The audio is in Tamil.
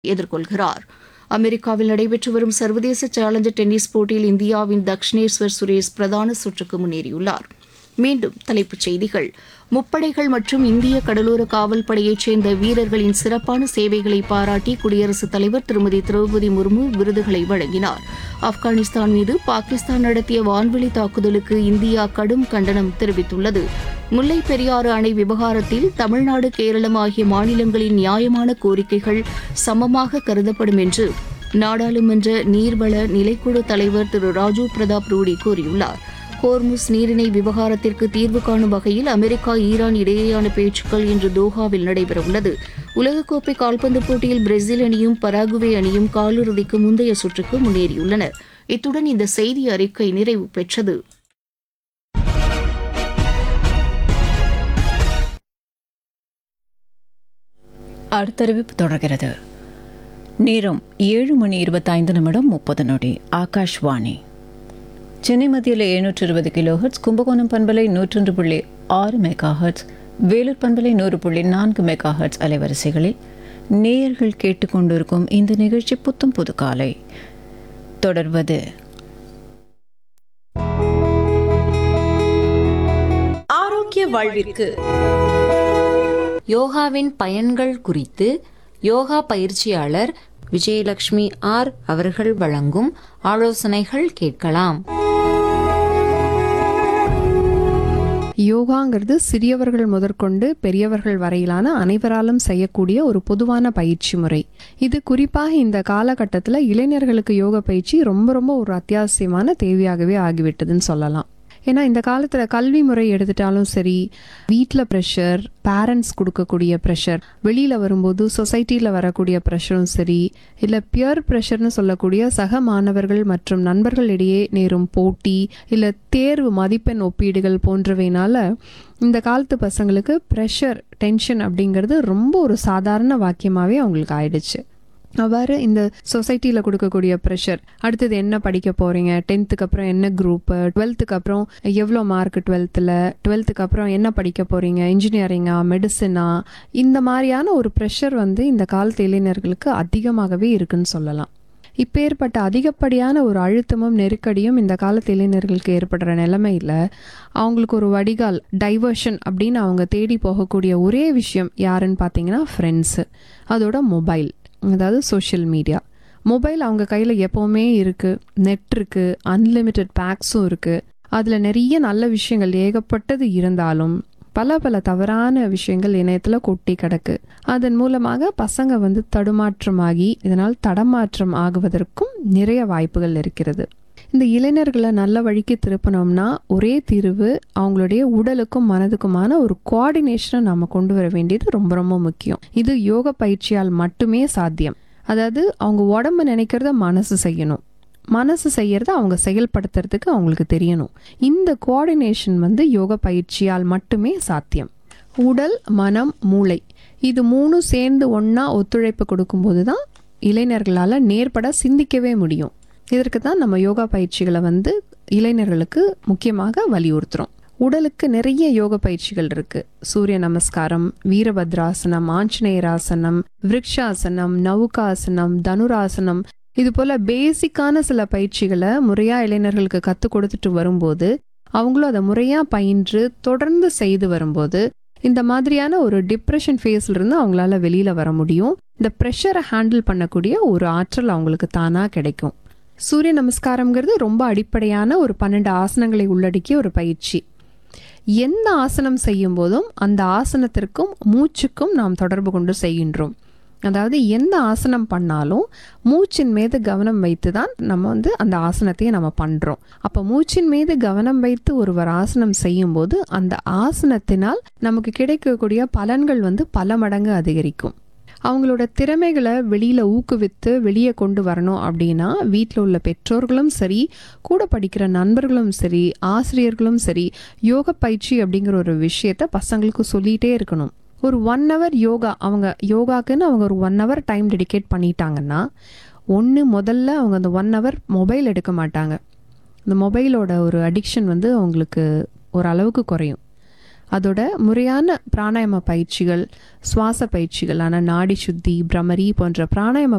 எதிர்கொள்கிறார் அமெரிக்காவில் நடைபெற்று வரும் சர்வதேச சேலஞ்சர் டென்னிஸ் போட்டியில் இந்தியாவின் தக்ஷனேஸ்வர் சுரேஷ் பிரதான சுற்றுக்கு முன்னேறியுள்ளார் மீண்டும் தலைப்புச் செய்திகள் முப்படைகள் மற்றும் இந்திய கடலோர காவல் படையைச் சேர்ந்த வீரர்களின் சிறப்பான சேவைகளை பாராட்டி குடியரசுத் தலைவர் திருமதி திரௌபதி முர்மு விருதுகளை வழங்கினார் ஆப்கானிஸ்தான் மீது பாகிஸ்தான் நடத்திய வான்வெளி தாக்குதலுக்கு இந்தியா கடும் கண்டனம் தெரிவித்துள்ளது முல்லைப் பெரியாறு அணை விவகாரத்தில் தமிழ்நாடு கேரளம் ஆகிய மாநிலங்களின் நியாயமான கோரிக்கைகள் சமமாக கருதப்படும் என்று நாடாளுமன்ற நீர்வள நிலைக்குழு தலைவர் திரு ராஜீவ் பிரதாப் ரூடி கூறியுள்ளார் ஹோர்முஸ் நீரிணை விவகாரத்திற்கு தீர்வு காணும் வகையில் அமெரிக்கா ஈரான் இடையேயான பேச்சுக்கள் இன்று தோஹாவில் நடைபெறவுள்ளது உலகக்கோப்பை கால்பந்து போட்டியில் பிரேசில் அணியும் பராகுவே அணியும் காலிறுதிக்கு முந்தைய சுற்றுக்கு முன்னேறியுள்ளன இத்துடன் இந்த செய்தி அறிக்கை நிறைவு பெற்றது அடுத்தறிவிப்பு தொடர்கிறது நேரம் ஏழு மணி இருபத்தைந்து நிமிடம் முப்பது நொடி ஆகாஷ்வாணி சென்னை மத்தியில் எழுநூற்று இருபது கிலோ ஹெர்ட்ஸ் கும்பகோணம் பண்பலை நூற்றொன்று புள்ளி ஆறு மெகா ஹெர்ட்ஸ் வேலூர் பண்பலை நூறு புள்ளி நான்கு மெகா ஹெர்ட்ஸ் அலைவரிசைகளில் நேயர்கள் கேட்டுக்கொண்டிருக்கும் இந்த நிகழ்ச்சி புத்தும் புது காலை தொடர்வது ஆரோக்கிய வாழ்விற்கு யோகாவின் பயன்கள் குறித்து யோகா பயிற்சியாளர் விஜயலட்சுமி ஆர் அவர்கள் வழங்கும் ஆலோசனைகள் கேட்கலாம் யோகாங்கிறது சிறியவர்கள் முதற்கொண்டு பெரியவர்கள் வரையிலான அனைவராலும் செய்யக்கூடிய ஒரு பொதுவான பயிற்சி முறை இது குறிப்பாக இந்த காலகட்டத்தில் இளைஞர்களுக்கு யோக பயிற்சி ரொம்ப ரொம்ப ஒரு அத்தியாவசியமான தேவையாகவே ஆகிவிட்டதுன்னு சொல்லலாம் ஏன்னா இந்த காலத்தில் கல்வி முறை எடுத்துட்டாலும் சரி வீட்டில் ப்ரெஷர் பேரண்ட்ஸ் கொடுக்கக்கூடிய ப்ரெஷர் வெளியில் வரும்போது சொசைட்டியில் வரக்கூடிய ப்ரெஷரும் சரி இல்லை பியர் ப்ரெஷர்னு சொல்லக்கூடிய சக மாணவர்கள் மற்றும் நண்பர்களிடையே நேரும் போட்டி இல்லை தேர்வு மதிப்பெண் ஒப்பீடுகள் போன்றவைனால இந்த காலத்து பசங்களுக்கு ப்ரெஷர் டென்ஷன் அப்படிங்கிறது ரொம்ப ஒரு சாதாரண வாக்கியமாகவே அவங்களுக்கு ஆயிடுச்சு அவ்வாறு இந்த சொசைட்டியில் கொடுக்கக்கூடிய ப்ரெஷர் அடுத்தது என்ன படிக்க போகிறீங்க டென்த்துக்கு அப்புறம் என்ன குரூப்பு டுவெல்த்துக்கு அப்புறம் எவ்வளோ மார்க் டுவெல்த்தில் டுவெல்த்துக்கு அப்புறம் என்ன படிக்க போகிறீங்க இன்ஜினியரிங்கா மெடிசனா இந்த மாதிரியான ஒரு ப்ரெஷர் வந்து இந்த காலத்து இளைஞர்களுக்கு அதிகமாகவே இருக்குன்னு சொல்லலாம் இப்பேற்பட்ட அதிகப்படியான ஒரு அழுத்தமும் நெருக்கடியும் இந்த காலத்து இளைஞர்களுக்கு ஏற்படுற நிலைமையில் அவங்களுக்கு ஒரு வடிகால் டைவர்ஷன் அப்படின்னு அவங்க தேடி போகக்கூடிய ஒரே விஷயம் யாருன்னு பார்த்தீங்கன்னா ஃப்ரெண்ட்ஸு அதோட மொபைல் அதாவது சோஷியல் மீடியா மொபைல் அவங்க கையில் எப்போவுமே இருக்குது நெட் இருக்குது அன்லிமிட்டெட் பேக்ஸும் இருக்குது அதில் நிறைய நல்ல விஷயங்கள் ஏகப்பட்டது இருந்தாலும் பல பல தவறான விஷயங்கள் இணையத்தில் கொட்டி கிடக்கு அதன் மூலமாக பசங்க வந்து தடுமாற்றமாகி இதனால் தடமாற்றம் ஆகுவதற்கும் நிறைய வாய்ப்புகள் இருக்கிறது இந்த இளைஞர்களை நல்ல வழிக்கு திருப்பணும்னா ஒரே தீர்வு அவங்களுடைய உடலுக்கும் மனதுக்குமான ஒரு கோஆர்டினேஷனை நம்ம கொண்டு வர வேண்டியது ரொம்ப ரொம்ப முக்கியம் இது யோக பயிற்சியால் மட்டுமே சாத்தியம் அதாவது அவங்க உடம்பு நினைக்கிறத மனசு செய்யணும் மனசு செய்யறத அவங்க செயல்படுத்துறதுக்கு அவங்களுக்கு தெரியணும் இந்த கோஆர்டினேஷன் வந்து யோக பயிற்சியால் மட்டுமே சாத்தியம் உடல் மனம் மூளை இது மூணும் சேர்ந்து ஒன்றா ஒத்துழைப்பு கொடுக்கும்போது தான் இளைஞர்களால் நேர்பட சிந்திக்கவே முடியும் இதற்கு தான் நம்ம யோகா பயிற்சிகளை வந்து இளைஞர்களுக்கு முக்கியமாக வலியுறுத்துகிறோம் உடலுக்கு நிறைய யோக பயிற்சிகள் இருக்கு சூரிய நமஸ்காரம் வீரபத்ராசனம் ஆஞ்சநேயராசனம் விருக்ஷாசனம் நவுகாசனம் தனுராசனம் இது போல பேசிக்கான சில பயிற்சிகளை முறையா இளைஞர்களுக்கு கற்றுக் கொடுத்துட்டு வரும்போது அவங்களும் அதை முறையா பயின்று தொடர்ந்து செய்து வரும்போது இந்த மாதிரியான ஒரு டிப்ரெஷன் ஃபேஸ்ல இருந்து அவங்களால வெளியில வர முடியும் இந்த ப்ரெஷரை ஹேண்டில் பண்ணக்கூடிய ஒரு ஆற்றல் அவங்களுக்கு தானா கிடைக்கும் சூரிய நமஸ்காரம்ங்கிறது ரொம்ப அடிப்படையான ஒரு பன்னெண்டு ஆசனங்களை உள்ளடக்கிய ஒரு பயிற்சி எந்த ஆசனம் செய்யும் போதும் அந்த ஆசனத்திற்கும் மூச்சுக்கும் நாம் தொடர்பு கொண்டு செய்கின்றோம் அதாவது எந்த ஆசனம் பண்ணாலும் மூச்சின் மீது கவனம் வைத்து தான் நம்ம வந்து அந்த ஆசனத்தையே நம்ம பண்ணுறோம் அப்போ மூச்சின் மீது கவனம் வைத்து ஒருவர் ஆசனம் செய்யும்போது அந்த ஆசனத்தினால் நமக்கு கிடைக்கக்கூடிய பலன்கள் வந்து பல மடங்கு அதிகரிக்கும் அவங்களோட திறமைகளை வெளியில் ஊக்குவித்து வெளியே கொண்டு வரணும் அப்படின்னா வீட்டில் உள்ள பெற்றோர்களும் சரி கூட படிக்கிற நண்பர்களும் சரி ஆசிரியர்களும் சரி யோக பயிற்சி அப்படிங்கிற ஒரு விஷயத்த பசங்களுக்கு சொல்லிகிட்டே இருக்கணும் ஒரு ஒன் ஹவர் யோகா அவங்க யோகாக்குன்னு அவங்க ஒரு ஒன் ஹவர் டைம் டெடிகேட் பண்ணிட்டாங்கன்னா ஒன்று முதல்ல அவங்க அந்த ஒன் ஹவர் மொபைல் எடுக்க மாட்டாங்க இந்த மொபைலோட ஒரு அடிக்ஷன் வந்து அவங்களுக்கு ஓரளவுக்கு குறையும் அதோட முறையான பிராணாயாம பயிற்சிகள் சுவாச பயிற்சிகளான நாடி சுத்தி பிரமரி போன்ற பிராணாயாம